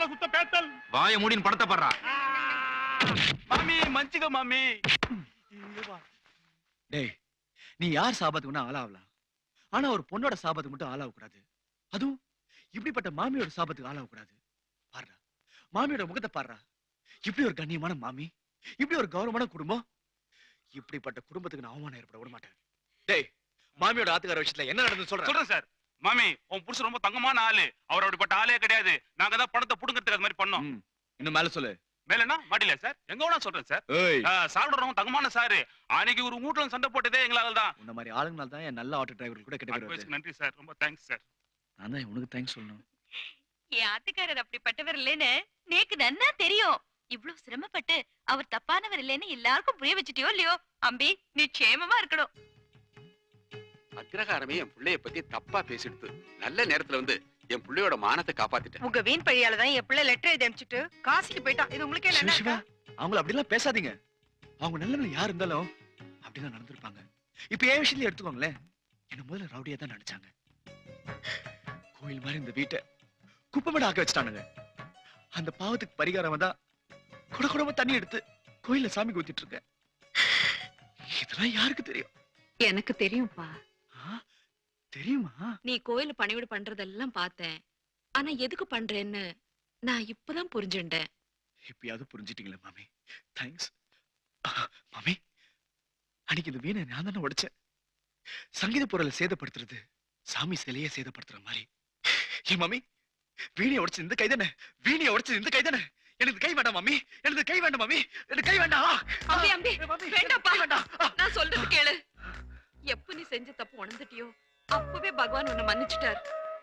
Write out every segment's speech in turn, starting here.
படத்துல சுத்த பேத்தல் வாய மூடின்னு படத்தை பாடுறா மாமி மஞ்சுக மாமி டேய் நீ யார் சாபத்துக்கு வேணா ஆளாகலாம் ஆனா ஒரு பொண்ணோட சாபத்துக்கு மட்டும் ஆளாக கூடாது அதுவும் இப்படிப்பட்ட மாமியோட சாபத்துக்கு ஆளாக கூடாது பாருடா மாமியோட முகத்தை பாருடா இப்படி ஒரு கண்ணியமான மாமி இப்படி ஒரு கௌரவமான குடும்பம் இப்படிப்பட்ட குடும்பத்துக்கு நான் அவமானம் ஏற்பட விட மாட்டேன் டேய் மாமியோட ஆத்துக்கார விஷயத்துல என்ன நடந்து சொல்றேன் சொல்றேன் சார் மாமி உன் புருஷன் ரொம்ப தங்கமான ஆளு அவர் அப்படிப்பட்ட ஆளே கிடையாது நாங்க தான் பணத்தை புடுங்கிறதுக்கு அது மாதிரி பண்ணோம் ம், இன்னும் மேல சொல்லு மேலனா மாடியில சார் எங்க வேணா சொல்றேன் சார் ஏய் சாப்பிடுறவங்க தங்கமான சாரு அன்னைக்கு ஒரு வீட்டுல சண்டை போட்டதே எங்களால தான் உன்ன மாதிரி ஆளுங்களால தான் என் நல்ல ஆட்டோ டிரைவர் கூட கெட்ட பேர் வருது அட்வைஸ்க்கு நன்றி சார் ரொம்ப தேங்க்ஸ் சார் நான் தான் உனக்கு தேங்க்ஸ் சொல்லணும் என் ஆத்துக்காரர் அப்படிப்பட்டவர் இல்லைன்னு நேக்கு நன்னா தெரியும் இவ்வளவு சிரமப்பட்டு அவர் தப்பானவர் இல்லைன்னு எல்லாருக்கும் புரிய வச்சுட்டியோ இல்லையோ அம்பி நீ க்ஷேமமா இருக்கணும் அக்ரஹாரமே என் பிள்ளைய பத்தி தப்பா பேசிடுது நல்ல நேரத்துல வந்து என் பிள்ளையோட மானத்தை காப்பாத்திட்டேன் உங்க வீண் பழியால தான் என் பிள்ளை லெட்டர் எழுதி அனுப்பிச்சிட்டு காசிக்கு போயிட்டான் இது உங்களுக்கே சிவா, நல்லா சிவா, இருக்கா அவங்கள அப்படிலாம் பேசாதீங்க அவங்க நல்லவங்க யார் இருந்தாலும் அப்படிதான் நடந்திருப்பாங்க இப்ப என் விஷயத்துல எடுத்துக்கோங்களேன் என்ன முதல்ல ரவுடியா தான் நினைச்சாங்க கோயில் மாதிரி இந்த வீட்டை குப்பமேட ஆக்க வச்சுட்டானுங்க அந்த பாவத்துக்கு பரிகாரம் தான் குட குடமா தண்ணி எடுத்து கோயில்ல சாமி ஊத்திட்டு இருக்கேன் இதெல்லாம் யாருக்கு தெரியும் எனக்கு தெரியும்ப்பா ஆ, தெரியுமா நீ கோயில பணிவிட பண்றதெல்லாம் பார்த்தேன் ஆனா எதுக்கு பண்றேன்னு நான் இப்பதான் புரிஞ்சுண்டேன் இப்பயாவது புரிஞ்சிட்டீங்களே மாமி தேங்க்ஸ் மாமி அன்னைக்கு இந்த வீணை நான் தானே உடைச்சேன் சங்கீத பொருளை சேதப்படுத்துறது சாமி சிலையை சேதப்படுத்துற மாதிரி ஏன் மாமி வீணையை உடைச்சது இந்த கை தானே வீணையை உடைச்சது இந்த கை தானே எனக்கு கை வேண்டாம் மாமி எனக்கு கை வேண்டாம் மாமி எனக்கு கை வேண்டாம் ஆ, ஆ, அம்பி அம்பி ஏ, மாமி, எனக்கு வேண்டாப்பா. கை வேண்டாம் ஆ. நான் சொல்றது கேளு எப்ப நீ செஞ்ச தப்பு உணர்ந்துட்டியோ அப்பவே பகவான் உன்னை மன்னிச்சிட்டார்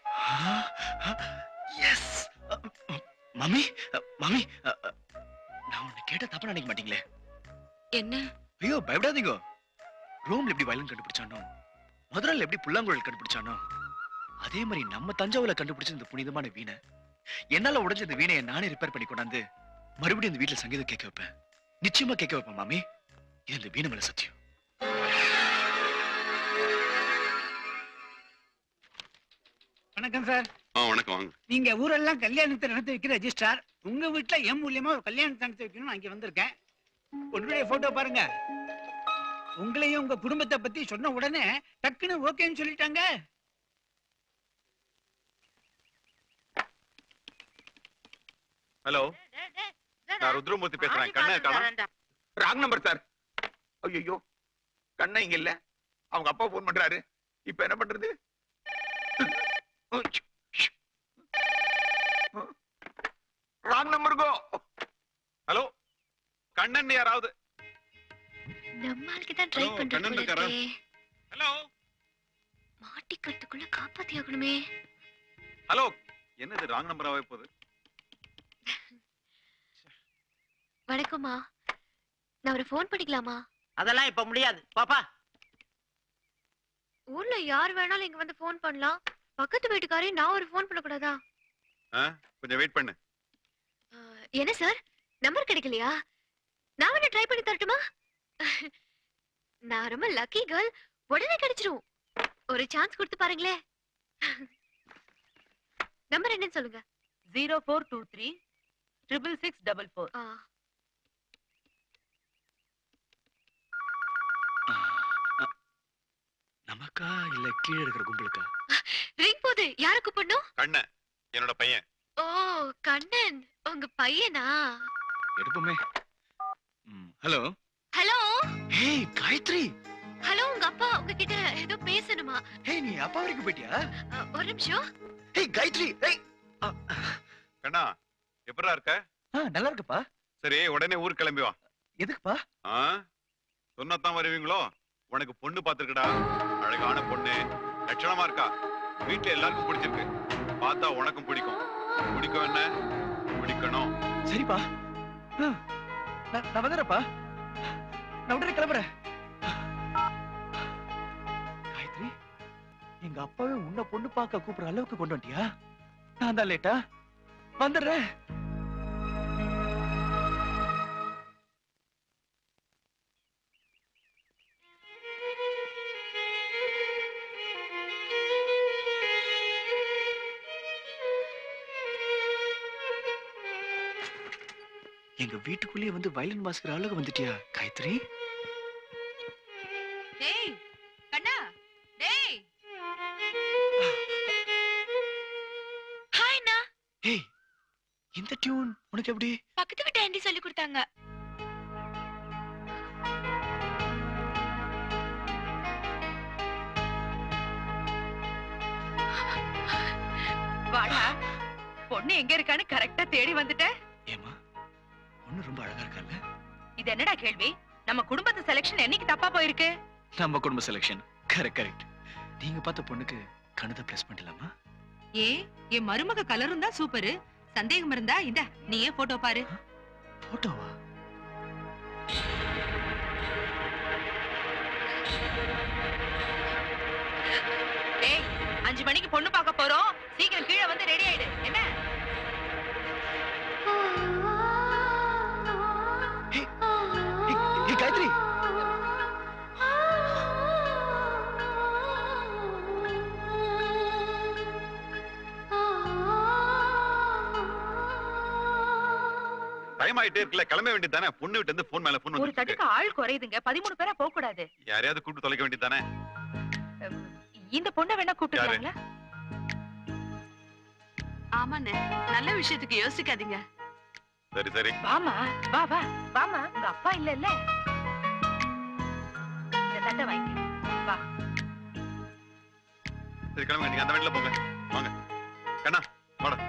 எஸ் மம்மி மம்மி நான் உன்னை கேட்ட தப்பா நினைக்க மாட்டீங்களே என்ன ஐயோ பயப்படாதீங்க ரோம்ல எப்படி வயலன் கண்டுபிடிச்சானோ மதுரையில் எப்படி புல்லாங்குழல் கண்டுபிடிச்சானோ அதே மாதிரி நம்ம தஞ்சாவூர்ல கண்டுபிடிச்ச இந்த புனிதமான வீணை என்னால உடைஞ்ச இந்த வீணையை நானே ரிப்பேர் பண்ணி கொண்டாந்து மறுபடியும் இந்த வீட்டுல சங்கீதம் கேட்க வைப்பேன் நிச்சயமா கேட்க வைப்பேன் மாமி இது இந்த வீணை மேல சத்தியம் வணக்கம் சார் ஆ வணக்கம் வாங்க நீங்க ஊரெல்லாம் கல்யாணத்தை நடத்தி வைக்கிற ரெஜிஸ்ட்ரார் உங்க வீட்டுல என் மூலியமா ஒரு கல்யாணத்தை நடத்தி வைக்கணும்னு நான் இங்க வந்திருக்கேன் உங்களுடைய போட்டோ பாருங்க உங்களையும் உங்க குடும்பத்தை பத்தி சொன்ன உடனே டக்குன்னு ஓகேன்னு சொல்லிட்டாங்க ஹலோ நான் ருத்ரமூர்த்தி பேசுறேன் கண்ணை காணோம் ராங் நம்பர் சார் ஐயோ கண்ணா இங்க இல்ல அவங்க அப்பா போன் பண்றாரு இப்ப என்ன பண்றது wrong number go hello Kannan யாராவது நம்ம ஆளுக்கு தான் ட்ரை Hello, பண்றது கண்ணன் போல இருக்காரா? இருக்கே. ஹலோ மாட்டிக்கிறதுக்குள்ள காப்பாத்தி ஆகணுமே ஹலோ என்னது ராங் நம்பராவே போகுது வணக்கம்மா நான் ஒரு ஃபோன் பண்ணிக்கலாமா அதெல்லாம் இப்ப முடியாது பாப்பா ஊர்ல யார் வேணாலும் இங்க வந்து ஃபோன் பண்ணலாம் பக்கத்து வீட்டுக்காரே நான் ஒரு ஃபோன் பண்ணக்கூடாதா ஆ, கொஞ்சம் வெயிட் பண்ணு அஹ், என்ன சார் நம்பர் கிடைக்கலையா நான் வேணா ட்ரை பண்ணி தரட்டுமா நான் ரொம்ப லக்கி கேர்ள் உடனே கிடைச்சிரும் ஒரு சான்ஸ் கொடுத்து பாருங்களேன் நம்பர் என்னன்னு சொல்லுங்க zero four two three triple six double four ஆ, நமக்கா இல்ல கீழே இருக்கிற கும்பலுக்கா ரிங் போகுது யார கூப்பிடணும் கண்ணன் என்னோட பையன் ஓ கண்ணன் உங்க பையனா எடுப்போமே hello hello hey Gayathri hello உங்க அப்பா உங்ககிட்ட ஏதோ பேசணுமா ஹே நீ அப்பா வரைக்கும் போயிட்டியா அஹ், ஒரு நிமிஷம் ஹே காயத்ரி ஹேய் கண்ணா எப்படா இருக்க ஆ நல்லா இருக்குப்பா சரி உடனே ஊர் கிளம்பி வா எதுக்குப்பா ஆ சொன்னதான் வருவீங்களோ உனக்கு பொண்ணு பார்த்திருக்கடா அழகான பொண்ணு லட்சணமா இருக்கா வீட்டுல எல்லாருக்கும் பிடிச்சிருக்கு பார்த்தா உனக்கும் பிடிக்கும் பிடிக்கும் என்ன பிடிக்கணும் சரிப்பா ஆ, நான் நான் வந்துடுறேப்பா நான் உடனே கிளம்புறேன் காயத்ரி எங்க அப்பாவே உன்னை பொண்ணு பார்க்க கூப்பிடுற அளவுக்கு கொண்டு வந்துட்டியா நான் தான் லேட்டா வந்துடுறேன் எங்க வீட்டுக்குள்ளேயே வந்து வயலின் வாசிக்கிற அளவுக்கு வந்துட்டியா காயத்ரி டேய் கண்ணா டேய் ஹாய் அண்ணா ஏய் இந்த டியூன் உனக்கு எப்படி பக்கத்து வீட்டு ஆண்டி சொல்லி கொடுத்தாங்க வாடா பொண்ணு எங்க இருக்கான்னு கரெக்டா தேடி வந்துட்ட ஏமா பொண்ணு ரொம்ப அழகா இருக்கால்ல இது என்னடா கேள்வி நம்ம குடும்பத்து செலக்ஷன் என்னைக்கு தப்பா போயிருக்கு நம்ம குடும்ப செலெக்ஷன் கரெக்ட் கரெக்ட் நீங்க பார்த்த பொண்ணுக்கு கணத பிளஸ் பண்ணலாமா ஏ என் மருமக கலரும் தான் சூப்பரு சந்தேகம் இருந்தா இந்த நீயே போட்டோ பாரு போட்டோவா டேய் அஞ்சு மணிக்கு பொண்ணு பார்க்க போறோம் சீக்கிரம் கீழே வந்து ரெடி ஆயிடு என்ன ஏய், ஏய் காயத்ரி டைம் ஆயிட்டே இருக்குல்ல கிளம்ப வேண்டியது தானே பொண்ணு விட்டு இருந்து போன் மேல போன் ஒரு வந்து தட்டுக்கு ஆள் குறையுதுங்க பதிமூணு பேரா போக கூடாது யாரையாவது கூப்பிட்டு தொலைக்க வேண்டியது தானே இந்த பொண்ணை வேணா கூப்பிட்டுக்கலாங்களா ஆமாண்ணே நல்ல விஷயத்துக்கு யோசிக்காதீங்க சரி சரி வாமா வா வா வாமா உங்க அப்பா இல்ல இல்ல இந்த தட்டை வாங்கி சரி கிளம்புங்க நீங்க அந்த வண்டியில போங்க வாங்க கண்ணா வாடா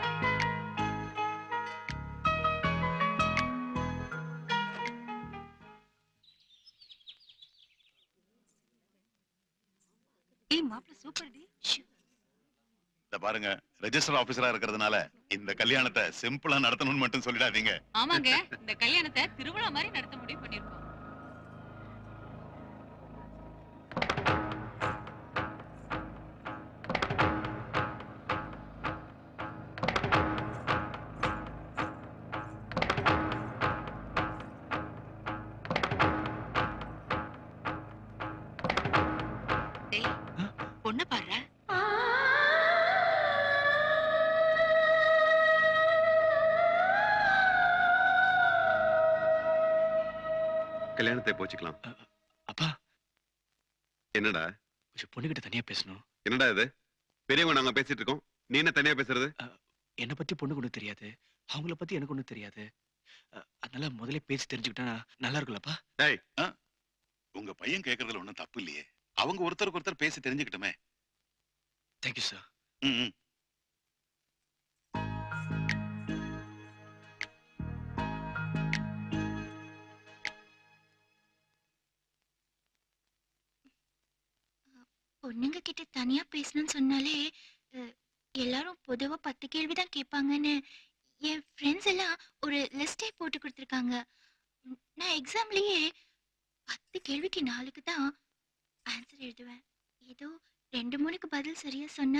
ஏய் மாப்பிள்ள சூப்பர் டி இந்த பாருங்க ரெஜிஸ்டர் ஆபீசரா இருக்கிறதுனால இந்த கல்யாணத்தை சிம்பிளா நடத்தணும்னு மட்டும் சொல்லிடாதீங்க ஆமாங்க இந்த கல்யாணத்தை திருவிழா மாதிரி நடத்த முடிவு பண்ணிருக்கோம் டேய் பொண்ணு பாரு கல்யாணத்தை போச்சுக்கலாம் அப்பா என்னடா கொஞ்சம் பொண்ணுகிட்ட தனியா பேசணும் என்னடா இது பெரியவங்க நாங்க பேசிட்டு இருக்கோம் நீ என்ன தனியா பேசுறது என்னை பத்தி பொண்ணுக்கு ஒண்ணும் தெரியாது அவங்கள பத்தி எனக்கு ஒண்ணும் தெரியாது அஹ், அதனால முதல்ல பேசி தெரிஞ்சுக்கிட்டா நல்லா இருக்கும்லப்பா டேய் உங்க பையன் கேக்குறதுல ஒண்ணும் தப்பு இல்லையே அவங்க ஒருத்தருக்கு ஒருத்தர் பேசி தெரிஞ்சுக்கிட்டுமே தேங்க்யூ சார் ம், ம். பொண்ணுங்க கிட்ட தனியா பேசணும்னு சொன்னாலே அஹ், எல்லாரும் பொதுவா பத்து கேள்விதான் கேட்பாங்கன்னு என் ஃப்ரெண்ட்ஸ் எல்லாம் ஒரு லிஸ்டே போட்டு கொடுத்துருக்காங்க ம், நான் எக்ஸாம்லயே பத்து கேள்விக்கு நாலுக்கு தான் ஆன்சர் எழுதுவேன் ஏதோ ரெண்டு மூணுக்கு பதில் சரியா சொன்னா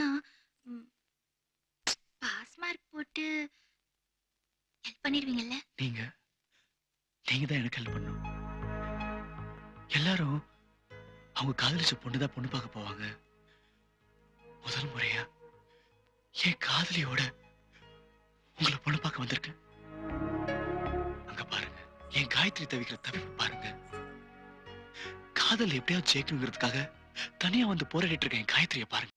பாஸ் மார்க் போட்டு ஹெல்ப் பண்ணிடுவீங்கல்ல நீங்க நீங்க தான் எனக்கு ஹெல்ப் பண்ணணும் எல்லாரும் அவங்க காதலிச்ச பொண்ணுதான் பொண்ணு பார்க்க போவாங்க முதல் முறையா என் காதலியோட உங்களை பொண்ணு பார்க்க வந்திருக்கேன் அங்க பாருங்க என் காயத்ரி தவிக்கிற தவிப்பு பாருங்க காதல் எப்படியாவது ஜெயிக்கணுங்கிறதுக்காக தனியா வந்து போராடிட்டு இருக்க என் காயத்ரியை பாருங்க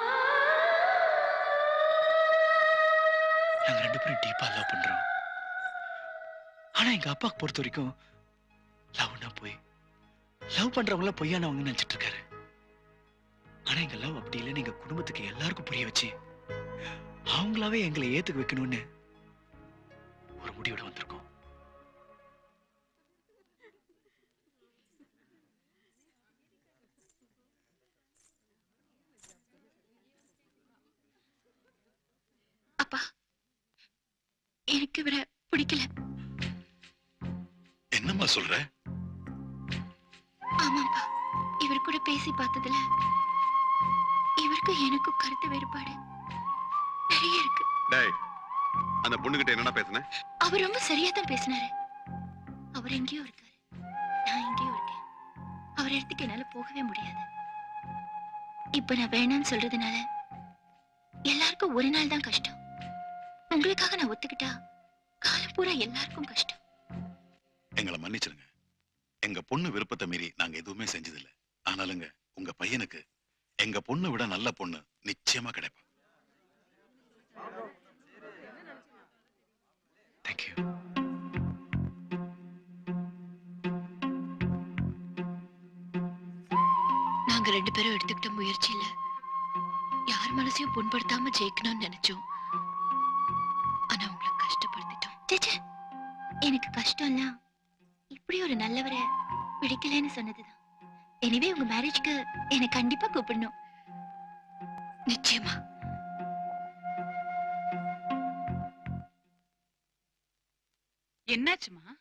நாங்க ரெண்டு பேரும் டீப்பா லவ் பண்றோம் ஆனா எங்க அப்பாக்கு பொறுத்த வரைக்கும் லவ்னா போய் லவ் பண்றவங்கள பொய்யானவங்க நினைச்சிட்டு இருக்காரு ஆனா எங்க லவ் அப்படி இல்லைன்னு எங்க குடும்பத்துக்கு எல்லாருக்கும் புரிய வச்சு அவங்களாவே எங்களை ஏத்துக்க வைக்கணும்னு ஒரு முடிவோட வந்திருக்கோம் அப்பா எனக்கு இவரை பிடிக்கல என்னம்மா சொல்ற ஆமாப்பா இவர் கூட பேசி பார்த்ததுல இவருக்கு எனக்கும் கருத்து வேறுபாடு நிறைய இருக்கு டேய் அந்த பொண்ணுகிட்ட என்னடா பேசுன அவர் ரொம்ப சரியா தான் பேசினாரு அவர் எங்கேயோ இருக்காரு நான் எங்கேயோ இருக்கேன் அவர் இடத்துக்கு என்னால போகவே முடியாது இப்ப நான் வேணாம்னு சொல்றதுனால எல்லாருக்கும் ஒரு நாள் தான் கஷ்டம் உங்களுக்காக நான் ஒத்துக்கிட்டா காலம் பூரா எல்லாருக்கும் கஷ்டம் எங்களை மன்னிச்சிருங்க எங்க பொண்ணு விருப்பத்தை மீறி நாங்க எதுவுமே செஞ்சதில்ல ஆனாலுங்க உங்க பையனுக்கு எங்க பொண்ணை விட நல்ல பொண்ணு நிச்சயமா கிடைப்பா தேங்க்யூ நாங்க ரெண்டு பேரும் எடுத்துக்கிட்ட முயற்சியில யார் மனசையும் புண்படுத்தாம ஜெயிக்கணும்னு நினைச்சோம் ஆனா உங்களை கஷ்டப்படுத்திட்டோம் சேச்சே எனக்கு கஷ்டம் எல்லாம் இப்படி ஒரு நல்லவரை பிடிக்கலன்னு சொன்னதுதான் எனிவே உங்க மேரேஜ்க்கு என்னை கண்டிப்பா கூப்பிடணும் நிச்சயமா என்னாச்சுமா